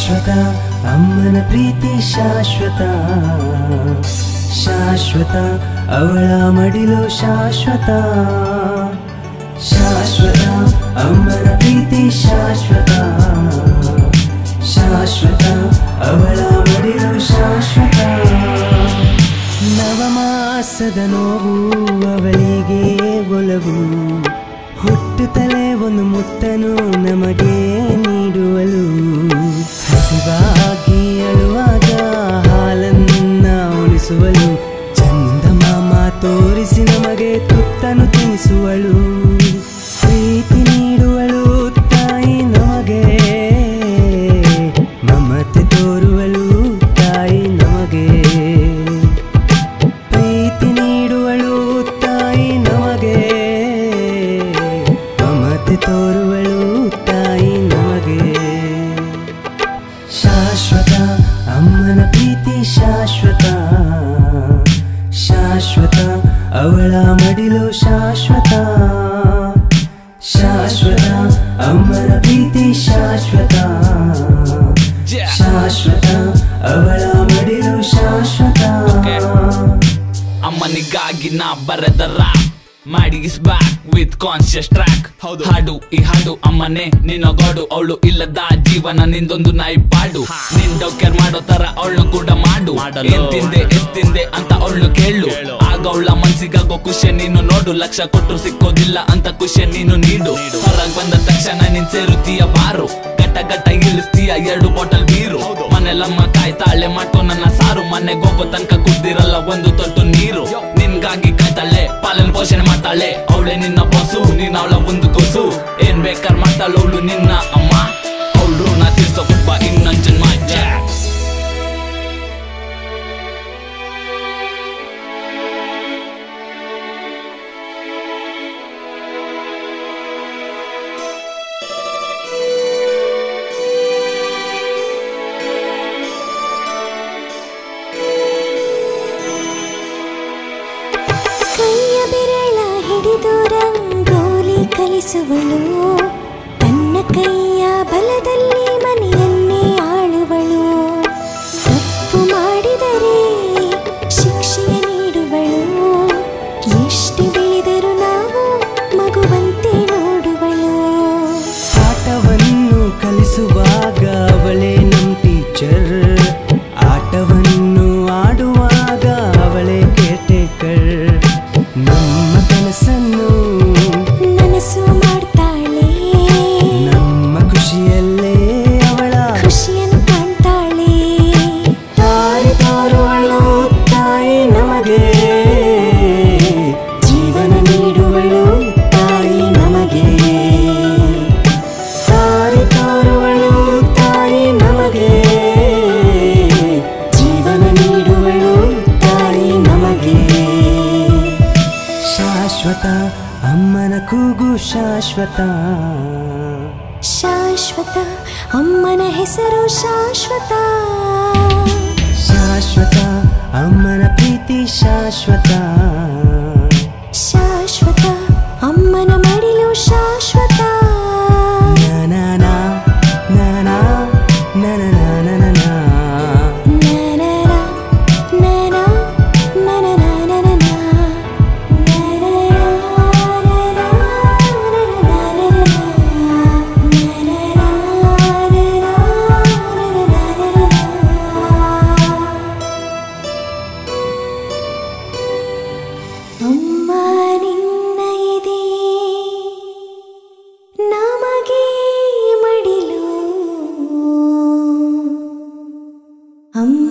ಶಾಶ್ವತ ಅಮ್ಮನ ಪ್ರೀತಿ ಶಾಶ್ವತ ಶಾಶ್ವತ ಅವಳ ಮಡಿಲು ಶಾಶ್ವತ ಶಾಶ್ವತ ಅಮ್ಮನ ಪ್ರೀತಿ ಶಾಶ್ವತ ಶಾಶ್ವತ ಅವಳ ಮಡಿಲು ಶಾಶ್ವತ ನವಮಾಸದ ನೋವು ಅವಳಿಗೆ ಒಲವು ಹುಟ್ಟುತ್ತಲೇ ಒಂದು ಮುತ್ತನು ನಮಗೆ ನೀಡುವಳು ಹಸಿವಾಗಿ ಅಳುವಾಗ ಹಾಲನ್ನ ಉಣಿಸುವಳು ಚಂದಮಾಮ ತೋರಿಸಿ ನಮಗೆ ತುತ್ತನು ತಿನ್ನಿಸುವಳು ಪ್ರೀತಿ ನೀಡುವಳು ತಾಯಿ ನಮಗೆ ಮಮತೆ ತೋರುವಳು ತಾಯಿ ನಮಗೆ ಪ್ರೀತಿ ನೀಡುವಳು ತಾಯಿ ನಮಗೆ ಮಮತೆ ತೋರುವಳು ತಾಯಿ ನಮಗೆ ಶಾಶ್ವತ ಅಮ್ಮನ ಪ್ರೀತಿ ಶಾಶ್ವತ ಶಾಶ್ವತ ಅವಳ ಮಡಿಲು ಶಾಶ್ವತ ಶಾಶ್ವತ ಅಮ್ಮನ ಪ್ರೀತಿ ಶಾಶ್ವತ ಶಾಶ್ವತ ಅವಳ ಮಡಿಲು ಶಾಶ್ವತ ಅಮ್ಮನಿಗಾಗಿ ನಾ ಬರೆದ ರಾಪ್ ಮಾಡಿಸ್ ಬ್ಯಾಕ್ ವಿತ್ ಕಾನ್ಶಿಯಸ್ ಟ್ರ್ಯಾಕ್ ಹೌದು. ಹಾಡು ಈ ಹಾಡು ಅಮ್ಮನೆ ನಿನ್ನ ಗೋಡು ಅವಳು ಇಲ್ಲದ ಜೀವನ ನಿಂದೊಂದು ನಾಯಿ ಪಾಡು ನಿಂದ ಕೇರ್ ಮಾಡೋ ತರ ಅವಳು ಕೂಡ ಮಾಡು ಮಾಡಲು. ಏನ್ ತಿಂದೆ ಎಷ್ಟ್ ತಿಂದೆ ಅಂತ ಅವಳು ಕೇಳು ಕೇಳು. ಆಗ ಅವಳ ಮನ್ಸಿಗಾಗೋ ಖುಷಿ ನೀನು ನೋಡು ಲಕ್ಷ ಕೊಟ್ಟು ಸಿಕ್ಕೋದಿಲ್ಲ ಅಂತ ಖುಷಿ ನೀನು ನೀಡು ಹೊರಗ್ ಬಂದ ತಕ್ಷಣ ನೀನ್ ಸೇರುತ್ತೀಯ ಬಾರು ಗಟ್ಟ ಗಟ್ಟ ಇಳಿಸ್ತೀಯ ಎರಡು ಬಾಟಲ್ ಬೀರು ಹೌದು. ಮನೆಲಮ್ಮ ಕಾಯ್ತಾಳೆ ಮಾಡ್ಕೊ ನನ್ನ ಸಾರು ಮನೆಗೆ ಹೋಗೋ ತನಕ ಕುಡ್ದಿರಲ್ಲ ಒಂದು ತೊಟ್ಟು ನೀರು ನಿನ್ಗಾಗಿ ಕಾಯ್ತಾಳೆ ಪಾಲನೆ ಪೋಷಣೆ ಮಾಡ್ತಾಳೆ ಅವಳೆ ನಿನ್ನ ಬಾಸು ನೀನ್ ಅವಳ ಒಂದು ಕೊಸು ಏನ್ ಬೇಕಾರ್ ಮಾಡ್ತಾಳೆ ಅವಳು ನಿನ್ನ ಅಮ್ಮ ಅವಳು ನಾ ತಿರ್ಸೋ ಕುಟ್ಬ ಇನ್ನೊಂದ್ ಜನ್ಮ ಜಾಕ್ ಕೈಯ ಬೆರಳ ಹಿಡಿದು ರಂಗೋಲಿ ಕಲಿಸುವಳು ತನ್ನ ಕೈಯ ಬಲದಲ್ಲಿ ಮನೆಯನ್ನೇ ಆಳುವಳು ತಪ್ಪು ಮಾಡಿದರೆ ಶಿಕ್ಷೆಯ ನೀಡುವಳು ಎಷ್ಟು ಬೆಳೆದರೂ ನಾವು ಮಗುವಂತೆ ನೋಡುವಳು ಆಟವನ್ನು ಕಲಿಸುವಾಗ ಅವಳೇ ನಮ್ ಟೀಚರ್ ಆಟವನ್ನು ಆಡುವಾಗ ಅವಳೇ ಕೇಟೇಕರ್ ನಮ್ಮ ಕನಸನ್ನು ನನಸು ಮಾಡ್ತಾಳೆ ನಮ್ಮ ಖುಷಿಯಲ್ಲೇ ಅವಳ ಖುಷಿಯನ್ನು ಕಾಣ್ತಾಳೆ ತಾಯಿ ತೋರುವಳು ತಾಯಿ ನಮಗೆ ಜೀವನ ನೀಡುವಳು ತಾಯಿ ನಮಗೆ ತಾಯಿ ತೋರುವಳು ತಾಯಿ ನಮಗೆ ಜೀವನ ನೀಡುವಳು ತಾಯಿ ನಮಗೆ ಶಾಶ್ವತ ಅಮ್ಮನ ಕೂಗು ಶಾಶ್ವತ ಶಾಶ್ವತ ಅಮ್ಮನ ಹೆಸರು ಶಾಶ್ವತ ಶಾಶ್ವತ ಅಮ್ಮನ ಪ್ರೀತಿ ಶಾಶ್ವತ ಶಾಶ್ವತ ಅಮ್ಮನ ಮಡಿಲು ಶಾಶ್ವತ ನನನ ನನ ನನನ ನನನ ನನನ, ನನ, ನನನ, ನನನ. ನನನ, ನನನ, ನನನ, ಅಮ್ಮ ನಿನ್ನ ಇದೆ ನಮಗೆ ಮಡಿಲು ಅಮ್ಮ